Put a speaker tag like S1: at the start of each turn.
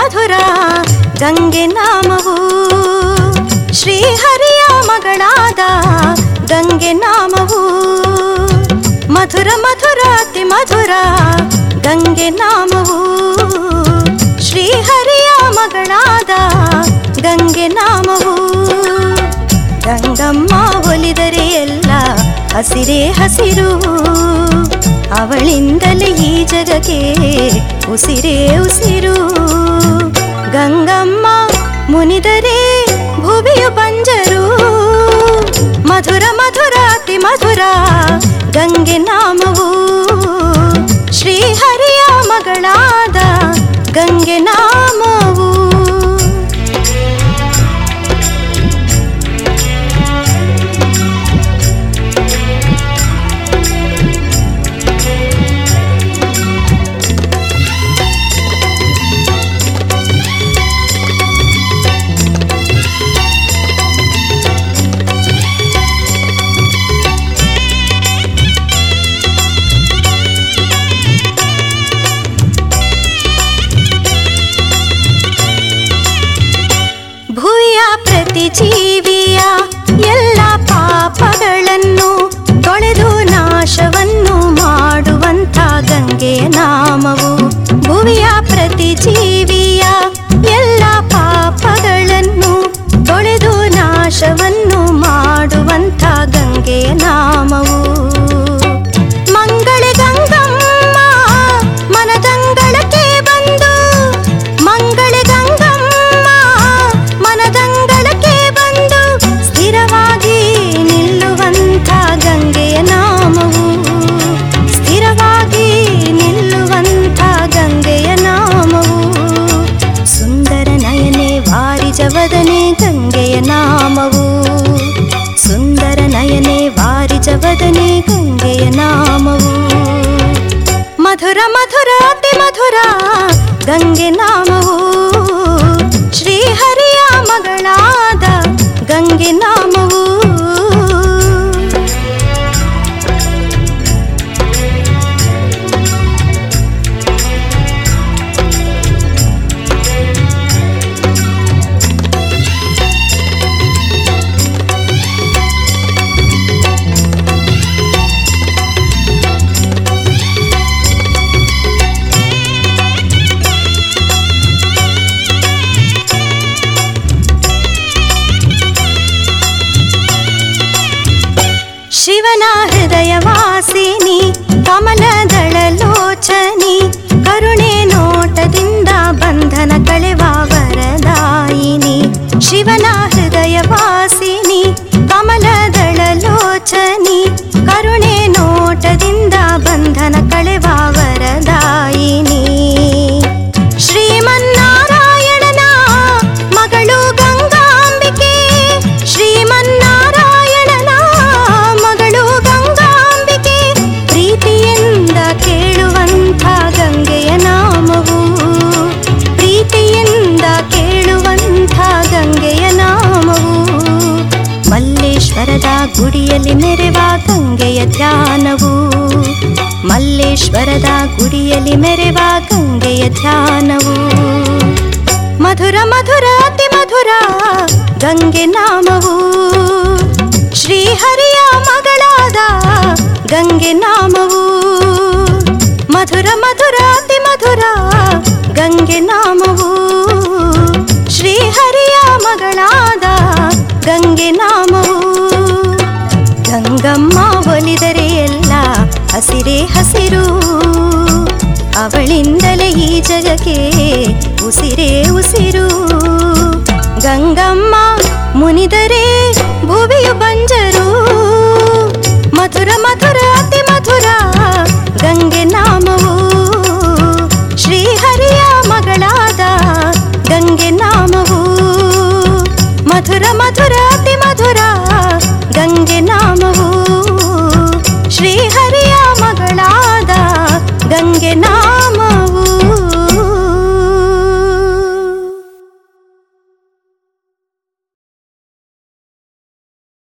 S1: ಮಧುರ ಗಂಗೆ ನಾಮವು ಶ್ರೀಹರಿಯ ಮಗಳಾದ ಗಂಗೆ ನಾಮವು ಮಧುರ ಮಧುರ ಅತಿ ಮಧುರ ಗಂಗೆ ನಾಮವು ಶ್ರೀಹರಿಯ ಮಗಳಾದ ಗಂಗೆ ನಾಮವು ಗಂಗಮ್ಮ ಒಲಿದರೆ ಎಲ್ಲ ಹಸಿರೇ ಹಸಿರು ಅವಳಿಂದಲೇ ಈ ಜಗಕ್ಕೆ ಉಸಿರೇ ಉಸಿರು ಗಂಗಮ್ಮ ಮುನಿದರೆ ಭುವಿಯು ಬಂಜರು ಮಧುರ ಮಧುರ ಅತಿ ಮಧುರ ಗಂಗೆ ನಾಮವು ಶ್ರೀಹರಿಯ ಮಗಳಾದ ಗಂಗೆ ನಾಮವು ಭೂಯ ಪ್ರತಿ ಜೀವಿಯ ಎಲ್ಲ ಪಾಪಗಳನ್ನು ತೊಳೆದು ನಾಶವನ್ನು ಮಾಡುವಂಥ ಗಂಗೆಯ ನಾಮವು ಭುವಿಯ ಪ್ರತಿ ಜೀವಿಯ ಎಲ್ಲ ಪಾಪಗಳನ್ನು ತೊಳೆದು ನಾಶವನ್ನು ಮಾಡುವಂಥ ಗಂಗೆಯ ನಾಮವು ಮಂಗಳ ಗಂಗಮ್ಮ ಮನದಂಗಳಕ್ಕೆ ಬಂದು ಮಂಗಳ ಗಂಗಮ್ಮ ಮನದಂಗಳಕ್ಕೆ ಬಂದು ಸ್ಥಿರವಾಗಿ ನಿಲ್ಲುವಂಥ ಗಂಗೆಯ ನಾಮವು ಸ್ಥಿರವಾಗಿ ನಿಲ್ಲುವಂಥ ಗಂಗೆಯ ನಾಮವು ಸುಂದರ ನಯನೆ ವಾರಿಜವದನೆ ಗಂಗೆಯ ನಾಮವು ಸುಂದರ ನಯನೆ ವಾರಿಜವದನೆ ಗಂಗೆಯ ನಾಮವು ಮಧುರ ಮಧುರ ಅತಿ ಮಧುರ ಗಂಗೆ ನಾಮವು ಶ್ರೀಹರಿಯ ಮಗಳಾದ ಗಂಗೆ ನಾಮವು ಶಿವನ ಹೃದಯವಾಸಿನಿ ಕಮಲದಳಲೋಚನಿ ಕರುಣೆ ನೋಟದಿಂದ ಬಂಧನ ಕಳೆವ ವರದಾಯಿನಿ ಶಿವನ ಹೃದಯವಾಸಿನಿ ಕಮಲದಳಲೋಚನಿ ಕರುಣೆ ನೋಟದಿಂದ ಬಂಧನ ಕಳೆವ ವರದಾಯಿನಿ ಶ್ರೀಮನ್ನಾರಾಯಣನ ಮಗಳು ಗಂಗಾಂಬಿಕೆ ಶ್ರೀಮನ್ನಾರಾಯಣನ ಮಗಳು ಗಂಗಾಂಬಿಕೆ ಪ್ರೀತಿಯಿಂದ ಕೇಳುವಂಥ ಗಂಗೆಯ ನಾಮವು ಪ್ರೀತಿಯಿಂದ ಕೇಳುವಂಥ ಗಂಗೆಯ ನಾಮವು ಮಲ್ಲೇಶ್ವರದ ಗುಡಿಯಲ್ಲಿ ಮೆರೆವ ಗಂಗೆಯ ಧ್ಯಾನವು ಮಲ್ಲೇಶ್ವರದ ಗುಡಿಯಲ್ಲಿ ಮೆರೆವ ಗಂಗೆಯ ಧ್ಯಾನವು ಮಧುರ ಮಧುರ ಅತಿ ಮಧುರ ಗಂಗೆ ನಾಮವು ಶ್ರೀಹರಿಯ ಮಗಳಾದ ಗಂಗೆ ನಾಮವು ಮಧುರ ಮಧುರ ಅತಿ ಮಧುರ ಗಂಗೆ ನಾಮವು ಶ್ರೀಹರಿಯ ಮಗಳಾದ ಗಂಗೆ ನಾಮವು ಗಂಗಮ್ಮ ಒಲಿದರೆ ಎಲ್ಲ ಹಸಿರೇ ಹಸಿರು ಅವಳಿಂದಲೇ ಈ ಜಗಕ್ಕೆ ಉಸಿರೇ ಉಸಿರು ಗಂಗಮ್ಮ ಮುನಿದರೆ ಭುವಿಯು ಬಂಜರು ಮಧುರ ಮಧುರ ಅತಿ ಮಧುರ ಗಂಗೆ ನಾಮವು ಶ್ರೀಹರಿಯ ಮಗಳಾದ ಗಂಗೆ ನಾಮವು ಮಧುರ ಮಧುರ ಅತಿ ಮಧುರ ಗಂಗೆ ನಾಮ